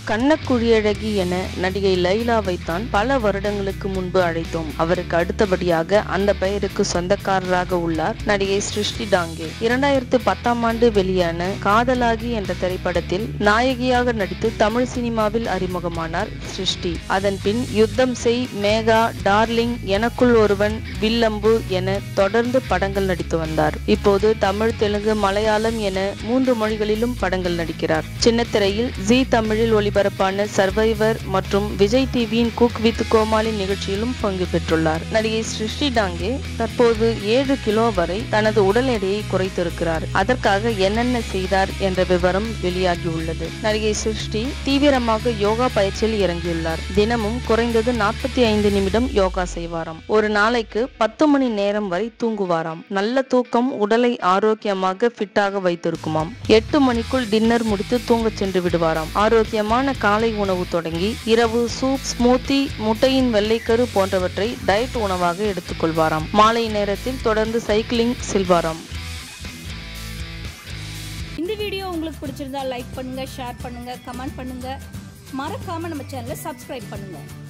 கண்ணக்குழியழகி என நடிகை லைலாவைத்தான் பல வருடங்களுக்கு முன்பு அழைத்தோம் அவருக்கு அடுத்தபடியாக அந்த பெயருக்கு சொந்தக்காரராக உள்ளார் நடிகை சிருஷ்டி டாங்கே இரண்டாயிரத்து பத்தாம் ஆண்டு வெளியான காதலாகி என்ற திரைப்படத்தில் நாயகியாக நடித்து தமிழ் சினிமாவில் அறிமுகமானார் சிருஷ்டி அதன் பின் யுத்தம் செய் மேகா டார்லிங் எனக்குள் ஒருவன் வில்லம்பு என தொடர்ந்து படங்கள் நடித்து வந்தார் இப்போது தமிழ் தெலுங்கு மலையாளம் என மூன்று மொழிகளிலும் படங்கள் நடிக்கிறார் சின்னத்திரையில் ஜி தமிழில் ஒளிபரப்பான சர்வைவர் மற்றும் விஜய் டிவியின் குக் வித் கோமாளி நிகழ்ச்சியிலும் பங்கு பெற்றுள்ளார் நடிகை சிருஷ்டி டாங்கே தற்போது ஏழு கிலோ வரை தனது உடல் எடையை குறைத்திருக்கிறார் அதற்காக என்னென்ன செய்தார் என்ற விவரம் வெளியாகியுள்ளது நடிகை சிருஷ்டி தீவிரமாக யோகா பயிற்சியில் இறங்கியுள்ளார் தினமும் குறைந்தது நாற்பத்தி ஐந்து நிமிடம் யோகா செய்வாராம் ஒரு நாளைக்கு பத்து மணி நேரம் வரை தூங்குவாராம் நல்ல தூக்கம் உடலை ஆரோக்கியமாக ஃபிட்டாக வைத்திருக்குமாம் எட்டு மணிக்குள் டின்னர் முடித்து தூங்கச் சென்று விடுவாராம் ஆரோக்கியமான காலை உணவு தொடங்கி இரவு சூப் ஸ்மூத்தி முட்டையின் வெள்ளைக்கரு போன்றவற்றை டயட் உணவாக எடுத்துக்கொள்வாராம் மாலை நேரத்தில் தொடர்ந்து சைக்கிளிங் செல்வாராம் இந்த வீடியோ உங்களுக்கு பிடிச்சிருந்தா லைக் பண்ணுங்க ஷேர் பண்ணுங்க கமெண்ட் பண்ணுங்க மறக்காம நம்ம சேனலை சப்ஸ்கிரைப் பண்ணுங்க